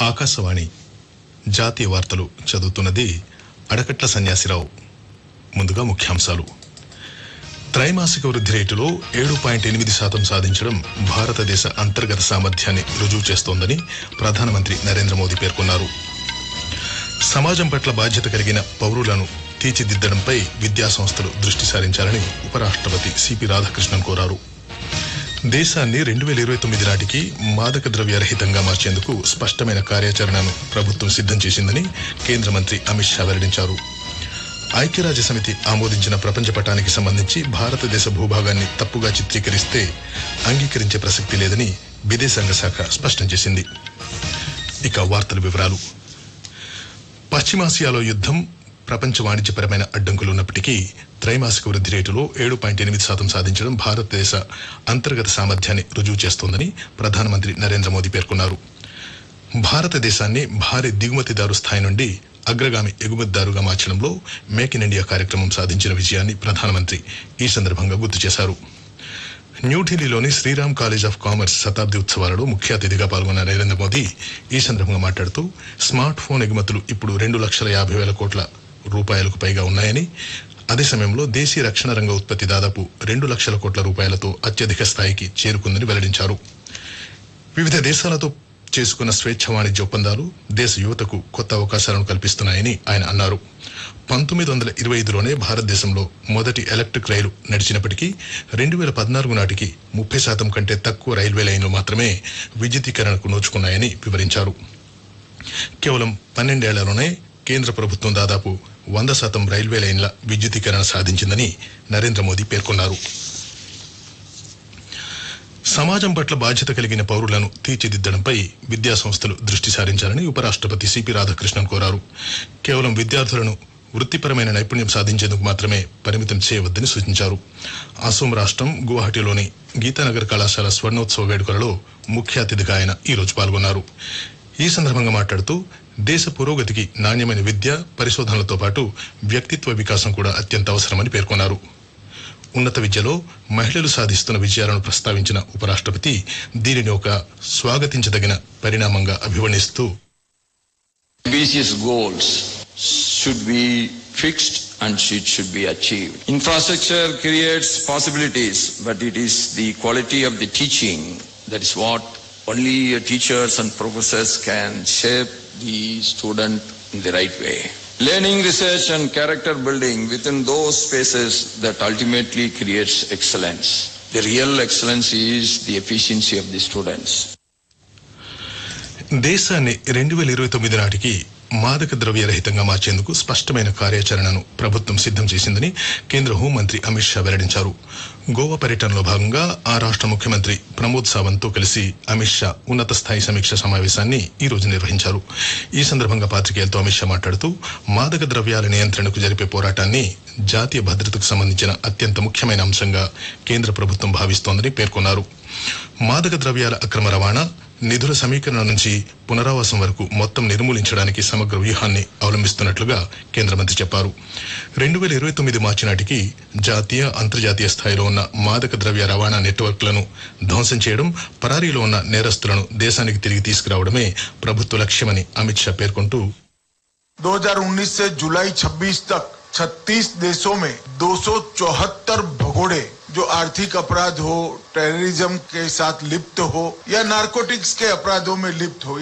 ఆకాశవాణి జాతీయ వార్తలు చదువుతున్నది అడకట్ల సన్యాసిరావు ముందుగా ముఖ్యాంశాలు త్రైమాసిక వృద్ధి రేటులో ఏడు పాయింట్ ఎనిమిది శాతం సాధించడం భారతదేశ అంతర్గత సామర్థ్యాన్ని రుజువు చేస్తోందని ప్రధానమంత్రి నరేంద్ర మోదీ పేర్కొన్నారు సమాజం పట్ల బాధ్యత కలిగిన పౌరులను తీర్చిదిద్దడంపై విద్యా సంస్థలు దృష్టి సారించాలని ఉపరాష్ట్రపతి సిపి రాధాకృష్ణన్ కోరారు దేశాన్ని రెండు వేల ఇరవై తొమ్మిది నాటికి మాదక ద్రవ్య రహితంగా మార్చేందుకు స్పష్టమైన కార్యాచరణను ప్రభుత్వం సిద్ధం చేసిందని కేంద్ర మంత్రి అమిత్ షా వెల్లడించారు ఐక్యరాజ్య సమితి ఆమోదించిన ప్రపంచ పటానికి సంబంధించి భారతదేశ భూభాగాన్ని తప్పుగా చిత్రీకరిస్తే అంగీకరించే ప్రసక్తి లేదని విదేశాంగ శాఖ స్పష్టం చేసింది ఇక వార్తల వివరాలు పశ్చిమాసియాలో యుద్ధం ప్రపంచ వాణిజ్యపరమైన అడ్డంకులు ఉన్నప్పటికీ త్రైమాసిక వృద్ధి రేటులో ఏడు పాయింట్ ఎనిమిది శాతం సాధించడం భారతదేశ అంతర్గత సామర్థ్యాన్ని రుజువు చేస్తోందని ప్రధానమంత్రి నరేంద్ర మోదీ పేర్కొన్నారు భారతదేశాన్ని భారీ దిగుమతిదారు స్థాయి నుండి అగ్రగామి ఎగుమతిదారుగా మార్చడంలో మేక్ ఇన్ ఇండియా కార్యక్రమం సాధించిన విజయాన్ని ప్రధానమంత్రి ఈ సందర్భంగా గుర్తు చేశారు న్యూఢిల్లీలోని శ్రీరామ్ కాలేజ్ ఆఫ్ కామర్స్ శతాబ్ది ఉత్సవాలలో ముఖ్య అతిథిగా పాల్గొన్న నరేంద్ర మోదీ ఈ సందర్భంగా మాట్లాడుతూ స్మార్ట్ ఫోన్ ఎగుమతులు ఇప్పుడు రెండు లక్షల యాభై వేల కోట్ల రూపాయలకు పైగా ఉన్నాయని అదే సమయంలో దేశీయ రక్షణ రంగ ఉత్పత్తి దాదాపు రెండు లక్షల కోట్ల రూపాయలతో అత్యధిక స్థాయికి చేరుకుందని వెల్లడించారు వివిధ దేశాలతో చేసుకున్న స్వేచ్ఛ వాణిజ్య ఒప్పందాలు దేశ యువతకు కొత్త అవకాశాలను కల్పిస్తున్నాయని ఆయన అన్నారు పంతొమ్మిది వందల ఇరవై ఐదులోనే భారతదేశంలో మొదటి ఎలక్ట్రిక్ రైలు నడిచినప్పటికీ రెండు వేల పద్నాలుగు నాటికి ముప్పై శాతం కంటే తక్కువ రైల్వే లైన్లు మాత్రమే విద్యుదీకరణకు నోచుకున్నాయని వివరించారు కేవలం పన్నెండేళ్లలోనే కేంద్ర ప్రభుత్వం దాదాపు వంద శాతం రైల్వే లైన్ల విద్యుదీకరణ సాధించిందని నరేంద్ర మోదీ పేర్కొన్నారు సమాజం పట్ల బాధ్యత కలిగిన పౌరులను తీర్చిదిద్దడంపై విద్యా సంస్థలు దృష్టి సారించాలని ఉపరాష్ట్రపతి సిపి రాధాకృష్ణన్ కోరారు కేవలం విద్యార్థులను వృత్తిపరమైన నైపుణ్యం సాధించేందుకు మాత్రమే పరిమితం చేయవద్దని సూచించారు అసోం రాష్ట్రం గువాహటిలోని గీతానగర్ కళాశాల స్వర్ణోత్సవ వేడుకలలో ముఖ్య అతిథిగా ఆయన ఈ రోజు పాల్గొన్నారు ఈ సందర్భంగా మాట్లాడుతూ దేశ పురోగతికి నాణ్యమైన విద్య పరిశోధనలతో పాటు వ్యక్తిత్వ వికాసం కూడా అత్యంత అవసరమని పేర్కొన్నారు ఉన్నత విద్యలో మహిళలు సాధిస్తున్న విజయాలను ప్రస్తావించిన ఉపరాష్ట్రపతి దీనిని ఒక స్వాగతించదగిన పరిణామంగా అభివర్ణిస్తూ ambitious goals should be fixed and it should be achieved. Infrastructure creates possibilities, but it is the quality of the teaching that is what only uh, teachers and professors can shape the student in the right way. Learning, research, and character building within those spaces that ultimately creates excellence. The real excellence is the efficiency of the students. దేశాన్ని రెండు వేల ఇరవై తొమ్మిది నాటికి మాదక ద్రవ్య రహితంగా మార్చేందుకు స్పష్టమైన కార్యాచరణను ప్రభుత్వం సిద్ధం చేసిందని కేంద్ర హోంమంత్రి అమిత్ షా వెల్లడించారు గోవా పర్యటనలో భాగంగా ఆ రాష్ట్ర ముఖ్యమంత్రి ప్రమోద్ సావంత్ తో కలిసి అమిత్ షా ఉన్నత స్థాయి సమీక్ష సమావేశాన్ని ఈ రోజు నిర్వహించారు ఈ సందర్భంగా పాత్రికేయులతో అమిత్ షా మాట్లాడుతూ మాదక ద్రవ్యాల నియంత్రణకు జరిపే పోరాటాన్ని జాతీయ భద్రతకు సంబంధించిన అత్యంత ముఖ్యమైన అంశంగా కేంద్ర ప్రభుత్వం భావిస్తోందని పేర్కొన్నారు మాదక ద్రవ్యాల అక్రమ రవాణా నిధుల సమీకరణ నుంచి పునరావాసం వరకు మొత్తం నిర్మూలించడానికి సమగ్ర వ్యూహాన్ని అవలంబిస్తున్నట్లుగా కేంద్ర మంత్రి చెప్పారు రెండు వేల ఇరవై తొమ్మిది మార్చి నాటికి జాతీయ అంతర్జాతీయ స్థాయిలో ఉన్న మాదక ద్రవ్య రవాణా నెట్వర్క్లను ధ్వంసం చేయడం పరారీలో ఉన్న నేరస్తులను దేశానికి తిరిగి తీసుకురావడమే ప్రభుత్వ లక్ష్యమని అమిత్ షా పేర్కొంటూ 2019 से जुलाई 26 तक 36 देशों में 274 भगोड़े जो आर्थिक अपराध हो टेररिज्म के साथ लिप्त हो या नारकोटिक्स के अपराधों में लिप्त हो